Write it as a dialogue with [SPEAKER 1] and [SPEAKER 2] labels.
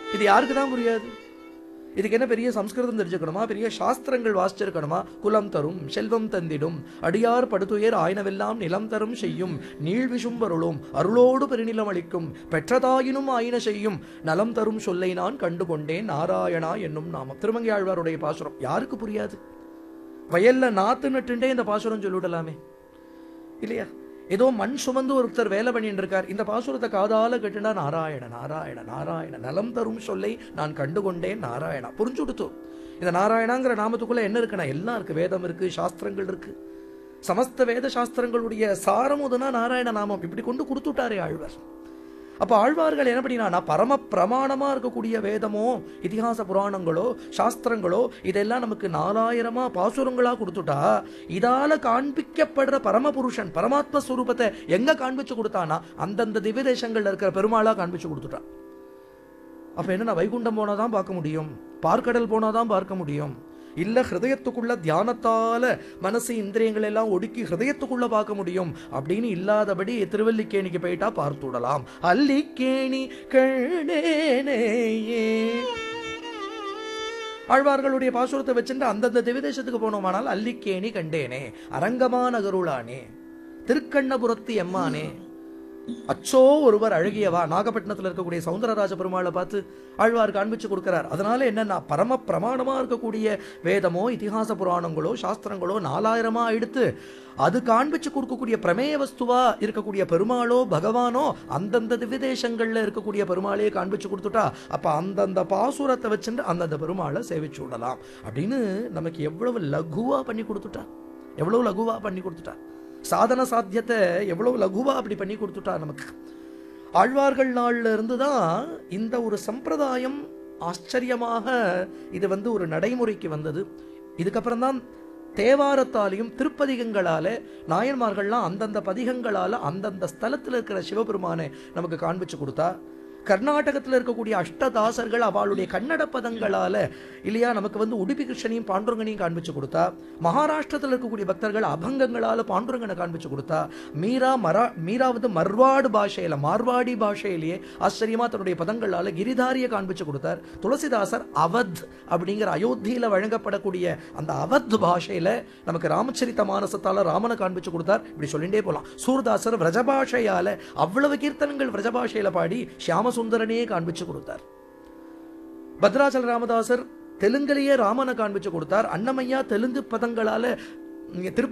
[SPEAKER 1] இது யாருக்கு தான் புரியாது இதுக்கு என்ன பெரிய சம்ஸ்கிருதம் தெரிஞ்சுக்கணுமா பெரிய சாஸ்திரங்கள் வாசிச்சிருக்கணுமா குலம் தரும் செல்வம் தந்திடும் அடியார் படுத்துயர் ஆயினவெல்லாம் நிலம் தரும் செய்யும் நீள் விசும்பருளும் அருளோடு பெருநிலம் அளிக்கும் பெற்றதாயினும் ஆயின செய்யும் நலம் தரும் சொல்லை நான் கண்டு கொண்டேன் நாராயணா என்னும் நாமம் திருமங்கை ஆழ்வாருடைய பாசுரம் யாருக்கு புரியாது வயல்ல நாத்து நட்டுண்டே இந்த பாசுரம் சொல்லிவிடலாமே இல்லையா ஏதோ மண் சுமந்து ஒருத்தர் வேலை பண்ணிட்டு இருக்கார் இந்த பாசுரத்தை காதால கேட்டுனா நாராயண நாராயண நாராயண நலம் தரும் சொல்லை நான் கண்டுகொண்டேன் நாராயணா புரிஞ்சு கொடுத்து இந்த நாராயணாங்கிற நாமத்துக்குள்ள என்ன இருக்குன்னா எல்லாம் இருக்கு வேதம் இருக்கு சாஸ்திரங்கள் இருக்கு சமஸ்த வேத சாஸ்திரங்களுடைய சாரம் அதுனா நாராயண நாமம் இப்படி கொண்டு கொடுத்துட்டாரே ஆழ்வார் அப்ப ஆழ்வார்கள் என்ன பண்ணினா பரம பிரமாணமா இருக்கக்கூடிய வேதமோ இதிகாச புராணங்களோ சாஸ்திரங்களோ இதெல்லாம் நமக்கு நாலாயிரமா பாசுரங்களா கொடுத்துட்டா இதால காண்பிக்கப்படுற பரமபுருஷன் பரமாத்ம ஸ்வரூபத்தை எங்க காண்பிச்சு கொடுத்தானா அந்தந்த திவ்ய தேசங்கள்ல இருக்கிற பெருமாளா காண்பிச்சு கொடுத்துட்டான் அப்ப என்ன வைகுண்டம் போனாதான் பார்க்க முடியும் பார்க்கடல் போனாதான் பார்க்க முடியும் இல்ல ஹிருதயத்துக்குள்ள தியானத்தால மனசு இந்திரியங்கள் எல்லாம் ஒடுக்கி ஹிருதயத்துக்குள்ள பார்க்க முடியும் அப்படின்னு இல்லாதபடி திருவல்லிக்கேணிக்கு போயிட்டா பார்த்து விடலாம் அல்லிக்கேணி கழனேனேயே ஆழ்வார்களுடைய பாசுரத்தை வச்சுட்டு அந்தந்த திவிதேசத்துக்கு போனோமானால் அல்லிக்கேணி கண்டேனே அரங்கமா நகருளானே திருக்கண்ணபுரத்து எம்மானே அச்சோ ஒருவர் அழகியவா நாகப்பட்டினத்தில் இருக்கக்கூடிய சவுந்தரராஜ பெருமாளை பார்த்து ஆழ்வார் காண்பிச்சு கொடுக்கிறார் அதனால என்னன்னா பரம பிரமாணமா இருக்கக்கூடிய வேதமோ இதிகாச புராணங்களோ சாஸ்திரங்களோ நாலாயிரமா எடுத்து அது காண்பிச்சு கொடுக்கக்கூடிய பிரமேய வஸ்துவா இருக்கக்கூடிய பெருமாளோ பகவானோ அந்தந்த திவ்யதேசங்கள்ல இருக்கக்கூடிய பெருமாளையே காண்பிச்சு கொடுத்துட்டா அப்ப அந்தந்த பாசுரத்தை வச்சுட்டு அந்தந்த பெருமாளை சேவிச்சு விடலாம் அப்படின்னு நமக்கு எவ்வளவு லகுவா பண்ணி கொடுத்துட்டா எவ்வளவு லகுவா பண்ணி கொடுத்துட்டா சாதன சாத்தியத்தை எவ்வளவு லகுவா அப்படி பண்ணி கொடுத்துட்டா நமக்கு ஆழ்வார்கள் நாள்ல இருந்து தான் இந்த ஒரு சம்பிரதாயம் ஆச்சரியமாக இது வந்து ஒரு நடைமுறைக்கு வந்தது இதுக்கப்புறம் தான் தேவாரத்தாலையும் திருப்பதிகங்களால நாயன்மார்கள்லாம் அந்தந்த பதிகங்களால அந்தந்த ஸ்தலத்தில் இருக்கிற சிவபெருமானை நமக்கு காண்பிச்சு கொடுத்தா கர்நாடகத்தில் இருக்கக்கூடிய அஷ்டதாசர்கள் அவளுடைய கன்னட பதங்களால இல்லையா நமக்கு வந்து உடுப்பி கிருஷ்ணனையும் பாண்டுரங்கனையும் காண்பிச்சு கொடுத்தா மகாராஷ்டிரத்தில் இருக்கக்கூடிய பக்தர்கள் அபங்கங்களால பாண்டுரங்கனை காண்பிச்சு கொடுத்தா மீரா மரா மீரா வந்து மர்வாடு பாஷையில மார்வாடி பாஷையிலேயே ஆச்சரியமா தன்னுடைய பதங்களால கிரிதாரியை காண்பிச்சு கொடுத்தார் துளசிதாசர் அவத் அப்படிங்கிற அயோத்தியில வழங்கப்படக்கூடிய அந்த அவத் பாஷையில நமக்கு ராமச்சரித்த மானசத்தால ராமனை காண்பிச்சு கொடுத்தார் இப்படி சொல்லிட்டே போலாம் சூர்தாசர் விரஜபாஷையால அவ்வளவு கீர்த்தனங்கள் விரஜபாஷையில பாடி ஷியாமசுந்தரனே காண்பிச்சு கொடுத்தார் பத்ராச்சல ராமதாசர் தெலுங்கிலேயே ராமனை காண்பிச்சு கொடுத்தார் அன்னமையா தெலுங்கு பதங்களால இங்க திரு